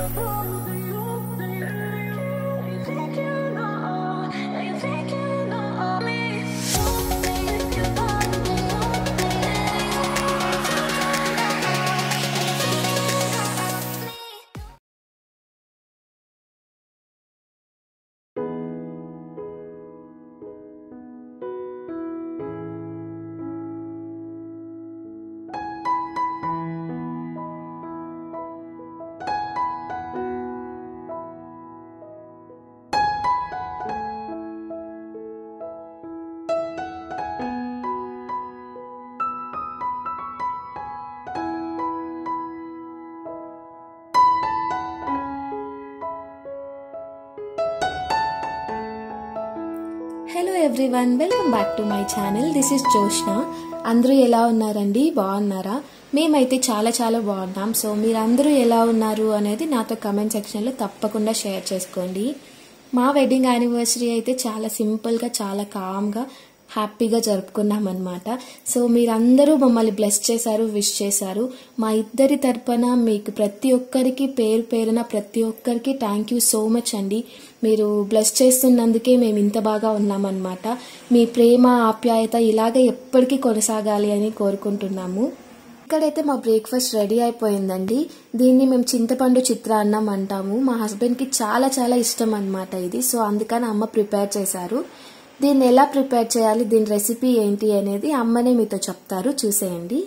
Hello everyone welcome back to my channel this is Joshna అందరూ ఎలా ఉన్నారండి బాగున్నారా మేమైతే చాలా చాలా బాగున్నాం సో మీరందరూ ఎలా ఉన్నారు అనేది నాతో కమెంట్ సెక్షన్లో తప్పకుండా షేర్ చేసుకోండి మా వెడ్డింగ్ యానివర్సరీ అయితే చాలా సింపుల్గా చాలా కామ్గా హ్యాపీగా జరుపుకున్నాం అనమాట సో మీరందరూ మమ్మల్ని బ్లెస్ చేశారు విష్ చేశారు మా ఇద్దరి తరపున మీకు ప్రతి ఒక్కరికి పేరు పేరున ప్రతి ఒక్కరికి థ్యాంక్ యూ సో మచ్ అండి మీరు బ్లెస్ చేస్తున్నందుకే మేము ఇంత బాగా ఉన్నామన్నమాట మీ ప్రేమ ఆప్యాయత ఇలాగే ఎప్పటికీ కొనసాగాలి అని కోరుకుంటున్నాము ఇక్కడైతే మా బ్రేక్ఫాస్ట్ రెడీ అయిపోయిందండి దీన్ని మేము చింతపండు చిత్రాన్నం అంటాము మా హస్బెండ్కి చాలా చాలా ఇష్టం అన్నమాట ఇది సో అందుకని అమ్మ ప్రిపేర్ చేశారు దీన్ని ఎలా ప్రిపేర్ చేయాలి దీని రెసిపీ ఏంటి అనేది అమ్మనే మీతో చెప్తారు చూసేయండి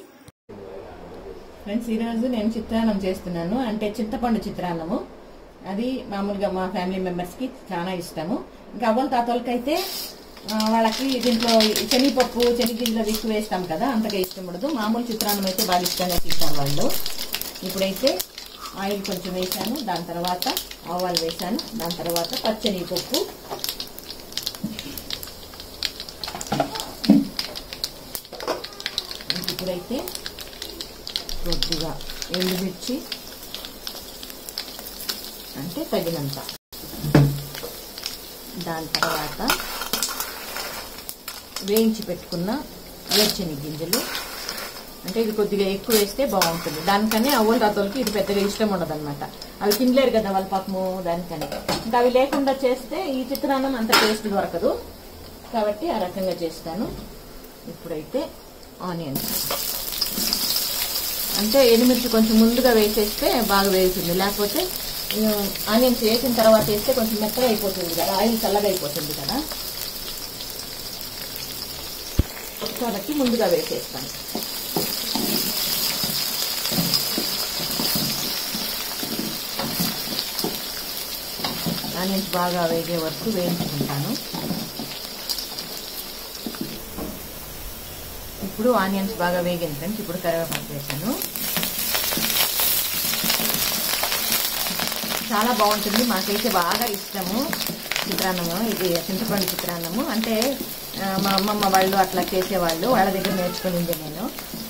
ఫ్రెండ్స్ ఈరోజు నేను చిత్రాన్నం చేస్తున్నాను అంటే చింతపండు చిత్రాన్నము అది మామూలుగా మా ఫ్యామిలీ మెంబర్స్కి చాలా ఇష్టము ఇంకా అవ్వల తాతలకైతే ఆ, వాళ్ళకి దీంట్లో శనగపప్పు శనగింజలు అవి ఎక్కువ వేస్తాం కదా అంతగా ఇష్టం ఉండదు మామూలు చిత్రాన్నం అయితే బాగా ఇష్టంగా తింటారు వాళ్ళు ఇప్పుడైతే ఆయిల్ కొంచెం వేసాను దాని తర్వాత ఆవాలు వేసాను దాని తర్వాత పచ్చనిపప్పు ఇప్పుడైతే కొద్దిగా ఎండుమిర్చి అంటే తగినంత దాని తర్వాత వేయించి పెట్టుకున్న వేరుచెని గింజలు అంటే ఇది కొద్దిగా ఎక్కువ వేస్తే బాగుంటుంది దానికని అవ్వల తాతలకి ఇది పెద్దగా ఇష్టం ఉండదు అనమాట అవి తినలేరు కదా వాళ్ళ పాపము దానికని ఇంకా అవి లేకుండా చేస్తే ఈ చిత్రాన్నం అంత టేస్ట్ దొరకదు కాబట్టి ఆ రకంగా చేస్తాను ఇప్పుడైతే ఆనియన్స్ అంటే ఎండుమిర్చి కొంచెం ముందుగా వేసేస్తే బాగా వేగుతుంది లేకపోతే ఆనియన్స్ వేసిన తర్వాత వేస్తే కొంచెం మెత్తగా అయిపోతుంది కదా ఆయిల్ చల్లగా అయిపోతుంది కదా కాబట్టి ముందుగా వేసేస్తాను ఆనియన్స్ బాగా వేగే వరకు వేయించుకుంటాను ఇప్పుడు ఆనియన్స్ బాగా వేగింది ఫ్రెండ్స్ ఇప్పుడు కరివేపాకు వేసాను చాలా బాగుంటుంది మాకైతే బాగా ఇష్టము చిత్రాన్నము ఇది చింతపండు చిత్రాన్నము అంటే ఆ, మా అమ్మమ్మ వాళ్ళు అట్లా చేసేవాళ్ళు వాళ్ళ దగ్గర నేర్చుకునింది నేను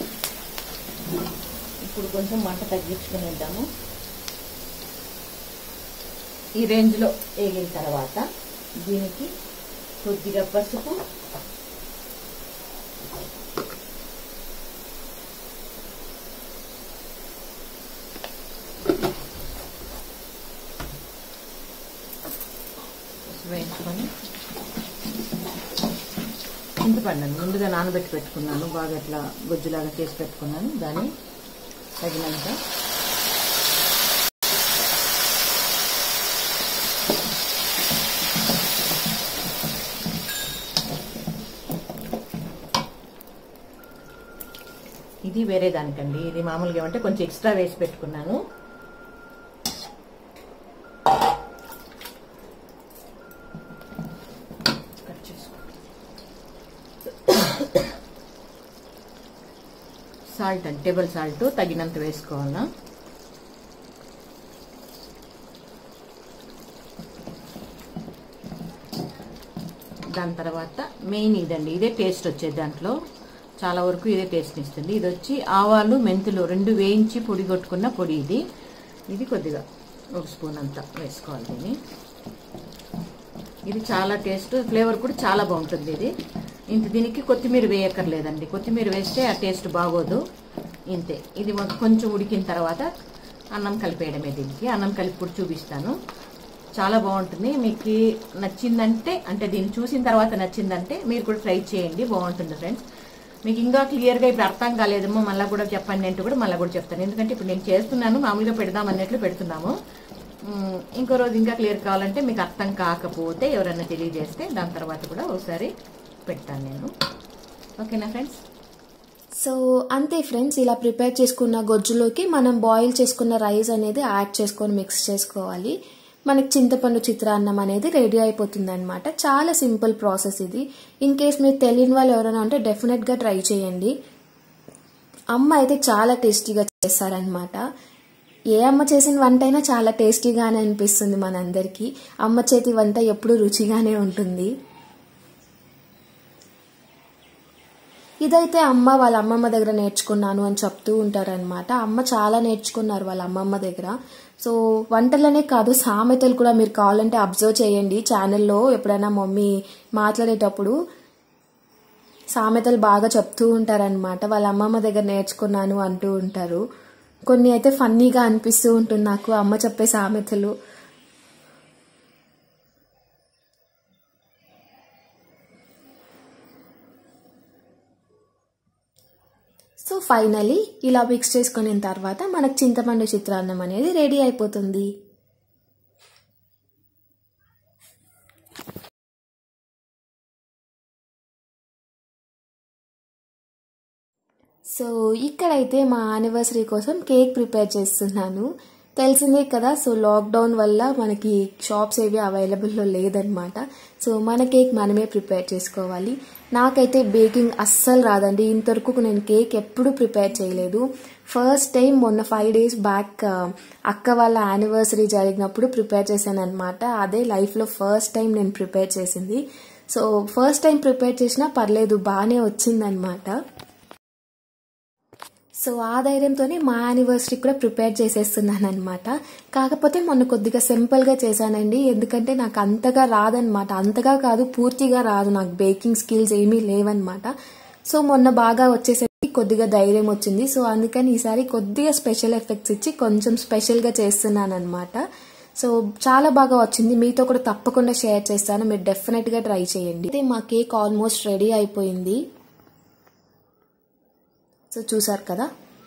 ఇప్పుడు కొంచెం మంట తగ్గించుకుని ఇద్దాము ఈ రేంజ్లో వేగిన తర్వాత దీనికి కొద్దిగా పసుపు వేయించుకొని చింతపండు ముందుగా నానబెట్టి పెట్టుకున్నాను బాగా ఇట్లా గుజ్జులాగా చేసి పెట్టుకున్నాను దాన్ని తగినంత ఇది వేరే దానికండి ఇది మామూలుగా ఏమంటే కొంచెం ఎక్స్ట్రా వేసి పెట్టుకున్నాను కట్ చేసుకో సాల్ట్ అండి టేబుల్ సాల్ట్ తగినంత వేసుకోవాలా దాని తర్వాత మెయిన్ ఇదండి ఇదే టేస్ట్ వచ్చేది దాంట్లో చాలా వరకు ఇదే టేస్ట్ ఇస్తుంది ఇది వచ్చి ఆవాలు మెంతులు రెండు వేయించి పొడి కొట్టుకున్న పొడి ఇది ఇది కొద్దిగా ఒక స్పూన్ అంతా వేసుకోవాలి దీన్ని ఇది చాలా టేస్ట్ ఫ్లేవర్ కూడా చాలా బాగుంటుంది ఇది ఇంత దీనికి కొత్తిమీర వేయక్కర్లేదండి కొత్తిమీర వేస్తే ఆ టేస్ట్ బాగోదు ఇంతే ఇది మొ- కొంచెం ఉడికిన తర్వాత అన్నం కలిపేయడమే దీనికి అన్నం కలిపి కూడా చూపిస్తాను చాలా బాగుంటుంది మీకు నచ్చిందంటే అంటే దీన్ని చూసిన తర్వాత నచ్చిందంటే మీరు కూడా ట్రై చేయండి బాగుంటుంది ఫ్రెండ్స్ మీకు ఇంకా క్లియర్గా ఇప్పుడు అర్థం కాలేదేమో మళ్ళీ కూడా చెప్పండి అంటే కూడా మళ్ళీ కూడా చెప్తాను ఎందుకంటే ఇప్పుడు నేను చేస్తున్నాను మామూలుగా పెడదాం అన్నట్లు పెడుతున్నాము ఉమ్, ఇంకో రోజు ఇంకా క్లియర్ కావాలంటే మీకు అర్థం కాకపోతే ఎవరైనా తెలియజేస్తే దాని తర్వాత కూడా ఒకసారి పెడతాను నేను ఓకేనా ఫ్రెండ్స్ సో అంతే ఫ్రెండ్స్ ఇలా ప్రిపేర్ చేసుకున్న గొజ్జులోకి మనం బాయిల్ చేసుకున్న రైస్ అనేది యాడ్ చేసుకొని మిక్స్ చేసుకోవాలి మనకి చింతపండు చిత్రాన్నం అనేది రెడీ అయిపోతుంది అనమాట చాలా సింపుల్ ప్రాసెస్ ఇది ఇన్ కేస్ మీరు తెలియని వాళ్ళు ఎవరైనా ఉంటే డెఫినెట్గా ట్రై చేయండి అమ్మ అయితే చాలా టేస్టీగా చేస్తారనమాట ఏ అమ్మ చేసిన వంట అయినా చాలా టేస్టీగానే అనిపిస్తుంది మనందరికీ అమ్మ చేతి వంట ఎప్పుడూ రుచిగానే ఉంటుంది ఇదైతే అమ్మ వాళ్ళ అమ్మమ్మ దగ్గర నేర్చుకున్నాను అని చెప్తూ ఉంటారనమాట అమ్మ చాలా నేర్చుకున్నారు వాళ్ళ అమ్మమ్మ దగ్గర సో వంటలనే కాదు సామెతలు కూడా మీరు కావాలంటే అబ్జర్వ్ చేయండి ఛానల్లో ఎప్పుడైనా మమ్మీ మాట్లాడేటప్పుడు సామెతలు బాగా చెప్తూ ఉంటారనమాట వాళ్ళ అమ్మమ్మ దగ్గర నేర్చుకున్నాను అంటూ ఉంటారు కొన్ని అయితే ఫన్నీగా అనిపిస్తూ ఉంటుంది నాకు అమ్మ చెప్పే సామెతలు సో ఫైనలీ ఇలా మిక్స్ చేసుకున్న తర్వాత మనకు చింతపండు చిత్రాన్నం అనేది రెడీ అయిపోతుంది సో ఇక్కడైతే మా యానివర్సరీ కోసం కేక్ ప్రిపేర్ చేస్తున్నాను తెలిసిందే కదా సో లాక్డౌన్ వల్ల మనకి షాప్స్ ఏవి అవైలబుల్లో లేదనమాట సో మన కేక్ మనమే ప్రిపేర్ చేసుకోవాలి నాకైతే బేకింగ్ అస్సలు రాదండి ఇంతవరకు నేను కేక్ ఎప్పుడూ ప్రిపేర్ చేయలేదు ఫస్ట్ టైం మొన్న ఫైవ్ డేస్ బ్యాక్ అక్క వాళ్ళ యానివర్సరీ జరిగినప్పుడు ప్రిపేర్ చేశాను అనమాట అదే లైఫ్లో ఫస్ట్ టైం నేను ప్రిపేర్ చేసింది సో ఫస్ట్ టైం ప్రిపేర్ చేసినా పర్లేదు బాగానే వచ్చిందనమాట సో ఆ ధైర్యంతోనే మా యానివర్సరీ కూడా ప్రిపేర్ చేసేస్తున్నాను అనమాట కాకపోతే మొన్న కొద్దిగా సింపుల్గా చేశానండి ఎందుకంటే నాకు అంతగా రాదనమాట అంతగా కాదు పూర్తిగా రాదు నాకు బేకింగ్ స్కిల్స్ ఏమీ లేవన్నమాట సో మొన్న బాగా వచ్చేసరికి కొద్దిగా ధైర్యం వచ్చింది సో అందుకని ఈసారి కొద్దిగా స్పెషల్ ఎఫెక్ట్స్ ఇచ్చి కొంచెం స్పెషల్గా చేస్తున్నాను అనమాట సో చాలా బాగా వచ్చింది మీతో కూడా తప్పకుండా షేర్ చేస్తాను మీరు డెఫినెట్గా ట్రై చేయండి అయితే మా కేక్ ఆల్మోస్ట్ రెడీ అయిపోయింది సో చూసారు కదా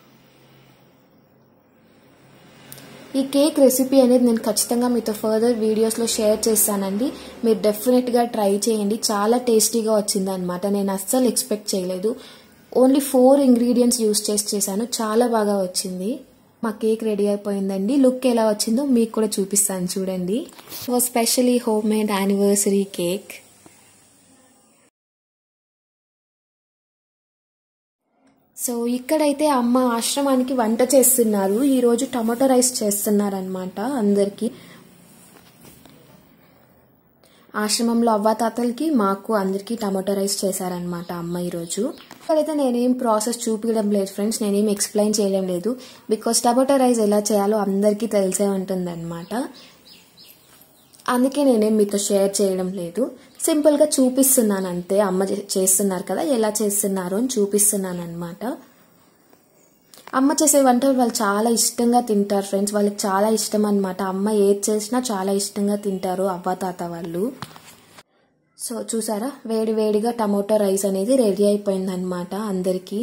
ఈ కేక్ రెసిపీ అనేది నేను ఖచ్చితంగా మీతో ఫర్దర్ వీడియోస్లో షేర్ చేస్తానండి మీరు డెఫినెట్గా ట్రై చేయండి చాలా టేస్టీగా వచ్చింది అనమాట నేను అస్సలు ఎక్స్పెక్ట్ చేయలేదు ఓన్లీ ఫోర్ ఇంగ్రీడియంట్స్ యూస్ చేసి చేశాను చాలా బాగా వచ్చింది మా కేక్ రెడీ అయిపోయిందండి లుక్ ఎలా వచ్చిందో మీకు కూడా చూపిస్తాను చూడండి so specially homemade anniversary cake so ఇక్కడైతే అమ్మ ఆశ్రమానికి వంట చేస్తున్నారు ఈరోజు టమాటో రైస్ చేస్తున్నారనమాట అందరికి ఆశ్రమంలో అవ్వాతాతలకి మాకు అందరికీ టమాటో రైస్ చేశారనమాట అమ్మ ఈరోజు ఇక్కడైతే నేనేం ప్రాసెస్ చూపించడం లేదు ఫ్రెండ్స్ నేనేం ఎక్స్ప్లెయిన్ చేయడం లేదు బికాస్ టమాటో రైస్ ఎలా చేయాలో అందరికీ తెలిసే ఉంటుందన్నమాట అందుకే నేనేం మీతో షేర్ చేయడం లేదు సింపుల్గా చూపిస్తున్నాను అంతే అమ్మ చేస్తున్నారు కదా ఎలా చేస్తున్నారు అని చూపిస్తున్నాను అనమాట అమ్మ చేసే వంటలు వాళ్ళు చాలా ఇష్టంగా తింటారు ఫ్రెండ్స్ వాళ్ళకి చాలా ఇష్టం అనమాట అమ్మ ఏది చేసినా చాలా ఇష్టంగా తింటారు అవ్వ తాత వాళ్ళు సో చూసారా వేడి వేడిగా టమోటో రైస్ అనేది రెడీ అయిపోయిందనమాట అందరికీ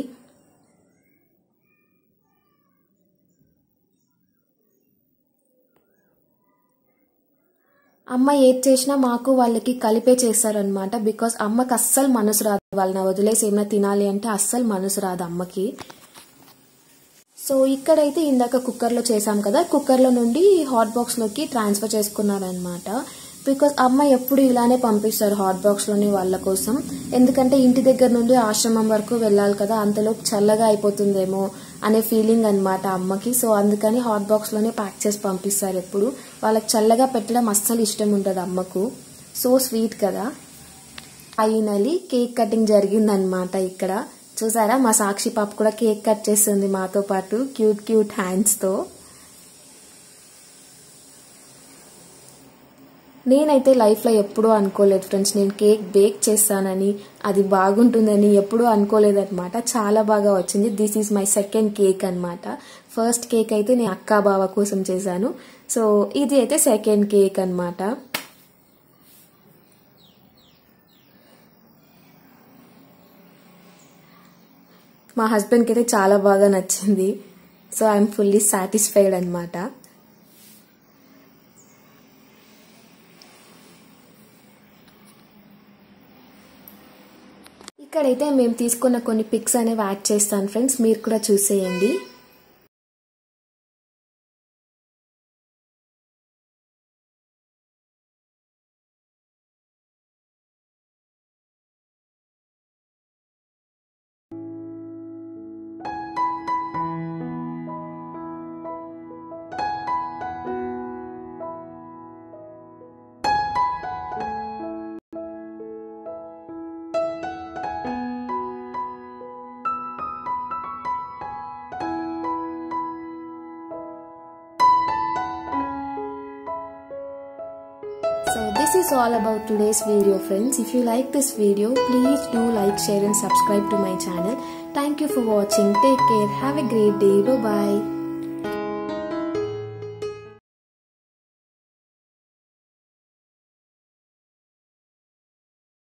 అమ్మ ఏది చేసినా మాకు వాళ్ళకి కలిపే చేస్తారనమాట బికాస్ అమ్మకి అస్సలు మనసు రాదు వాళ్ళని వదిలేసి ఏమైనా తినాలి అంటే అస్సలు మనసు రాదు అమ్మకి సో ఇక్కడైతే ఇందాక కుక్కర్లో చేసాం కదా కుక్కర్లో నుండి హాట్ బాక్స్లోకి ట్రాన్స్ఫర్ చేసుకున్నారనమాట బికాస్ అమ్మ ఎప్పుడు ఇలానే పంపిస్తారు హాట్ బాక్స్లోని వాళ్ళ కోసం ఎందుకంటే ఇంటి దగ్గర నుండి ఆశ్రమం వరకు వెళ్ళాలి కదా అంతలోపు చల్లగా అయిపోతుందేమో అనే ఫీలింగ్ అనమాట అమ్మకి సో అందుకని హాట్ బాక్స్లోనే ప్యాక్ చేసి పంపిస్తారు ఎప్పుడు వాళ్ళకి చల్లగా పెట్టడం అస్సలు ఇష్టం ఉంటుంది అమ్మకు సో స్వీట్ కదా ఫైనలీ కేక్ కటింగ్ జరిగిందనమాట ఇక్కడ చూసారా మా సాక్షి పాప కూడా కేక్ కట్ చేస్తుంది మాతో పాటు క్యూట్ క్యూట్ హ్యాండ్స్తో నేనైతే లైఫ్లో ఎప్పుడూ అనుకోలేదు ఫ్రెండ్స్ నేను కేక్ బేక్ చేస్తానని అది బాగుంటుందని ఎప్పుడూ అనుకోలేదన్నమాట చాలా బాగా వచ్చింది this is my second cake అనమాట ఫస్ట్ కేక్ అయితే నేను అక్కా బావ కోసం చేశాను సో ఇది అయితే సెకండ్ కేక్ అనమాట మా హస్బెండ్కి అయితే చాలా బాగా నచ్చింది సో ఐఎమ్ ఫుల్లీ సాటిస్ఫైడ్ అనమాట ఇక్కడైతే మేము తీసుకున్న కొన్ని పిక్స్ అనేవి యాడ్ చేస్తాను ఫ్రెండ్స్ మీరు కూడా చూసేయండి So this is all about today's video friends. If you like this video, please do like, share and subscribe to my channel. Thank you for watching. Take care. Have a great day. Bye bye.